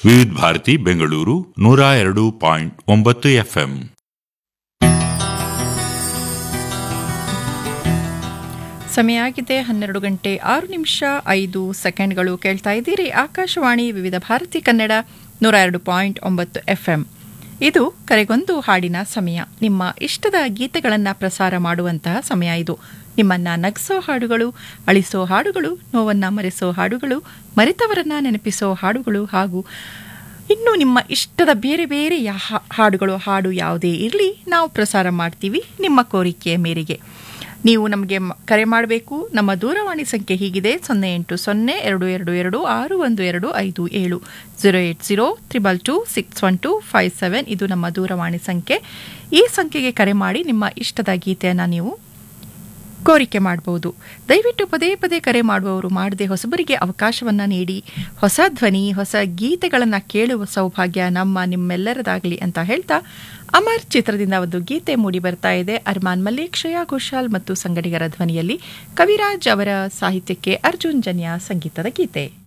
ವಿವಿಧ ಭಾರತಿ ಬೆಂಗಳೂರು ನೂರ ಎರಡು ಪಾಯಿಂಟ್ ಒಂಬತ್ತು ಎಫ್ಎಂ ಸಮಯ ಆಗಿದೆ ಹನ್ನೆರಡು ಗಂಟೆ ಆರು ನಿಮಿಷ ಐದು ಸೆಕೆಂಡ್ಗಳು ಕೇಳ್ತಾ ಇದ್ದೀರಿ ಆಕಾಶವಾಣಿ ವಿವಿಧ ಭಾರತಿ ಕನ್ನಡ ನೂರ ಎರಡು ಪಾಯಿಂಟ್ ಒಂಬತ್ತು ಎಫ್ಎಂ ಇದು ಕರೆಗೊಂದು ಹಾಡಿನ ಸಮಯ ನಿಮ್ಮ ಇಷ್ಟದ ಗೀತೆಗಳನ್ನು ಪ್ರಸಾರ ಮಾಡುವಂತಹ ಸಮಯ ಇದು ನಿಮ್ಮನ್ನ ನಗಿಸೋ ಹಾಡುಗಳು ಅಳಿಸೋ ಹಾಡುಗಳು ನೋವನ್ನ ಮರೆಸೋ ಹಾಡುಗಳು ಮರೆತವರನ್ನ ನೆನಪಿಸೋ ಹಾಡುಗಳು ಹಾಗೂ ಇನ್ನು ನಿಮ್ಮ ಇಷ್ಟದ ಬೇರೆ ಬೇರೆ ಯಾ ಹಾಡುಗಳು ಹಾಡು ಯಾವುದೇ ಇರಲಿ ನಾವು ಪ್ರಸಾರ ಮಾಡ್ತೀವಿ ನಿಮ್ಮ ಕೋರಿಕೆಯ ಮೇರೆಗೆ ನೀವು ನಮಗೆ ಮ- ಕರೆ ಮಾಡಬೇಕು ನಮ್ಮ ದೂರವಾಣಿ ಸಂಖ್ಯೆ ಹೀಗಿದೆ ಸೊನ್ನೆ ಎಂಟು ಸೊನ್ನೆ ಎರಡು ಎರಡು ಎರಡು ಆರು ಒಂದು ಎರಡು ಐದು ಏಳು zero eight zero triple two six one two five seven ಇದು ನಮ್ಮ ದೂರವಾಣಿ ಸಂಖ್ಯೆ ಈ ಸಂಖ್ಯೆಗೆ ಕರೆ ಮಾಡಿ ನಿಮ್ಮ ಇಷ್ಟದ ಗೀತೆಯನ್ನು ನೀವು ಕೋರಿಕೆ ಮಾಡಬಹುದು ದಯವಿಟ್ಟು ಪದೇ ಪದೇ ಕರೆ ಮಾಡುವವರು ಮಾಡದೆ ಹೊಸಬರಿಗೆ ಅವಕಾಶವನ್ನ ನೀಡಿ ಹೊಸ ಧ್ವನಿ ಹೊಸ ಗೀತೆಗಳನ್ನು ಕೇಳುವ ಸೌಭಾಗ್ಯ ನಮ್ಮ ನಿಮ್ಮೆಲ್ಲರದಾಗಲಿ ಅಂತ ಹೇಳ್ತಾ ಅಮರ್ ಚಿತ್ರದಿಂದ ಒಂದು ಗೀತೆ ಮೂಡಿ ಬರ್ತಾ ಇದೆ ಅರ್ಮಾನ್ ಮಲ್ಲಿಕ್ ಶ್ರೇಯಾ ಘೋಷಾಲ್ ಮತ್ತು ಸಂಗಡಿಗರ ಧ್ವನಿಯಲ್ಲಿ ಕವಿರಾಜ್ ಅವರ ಸಾಹಿತ್ಯಕ್ಕೆ ಅರ್ಜುನ್ ಜನ್ಯ ಸಂಗೀತದ ಗೀತೆ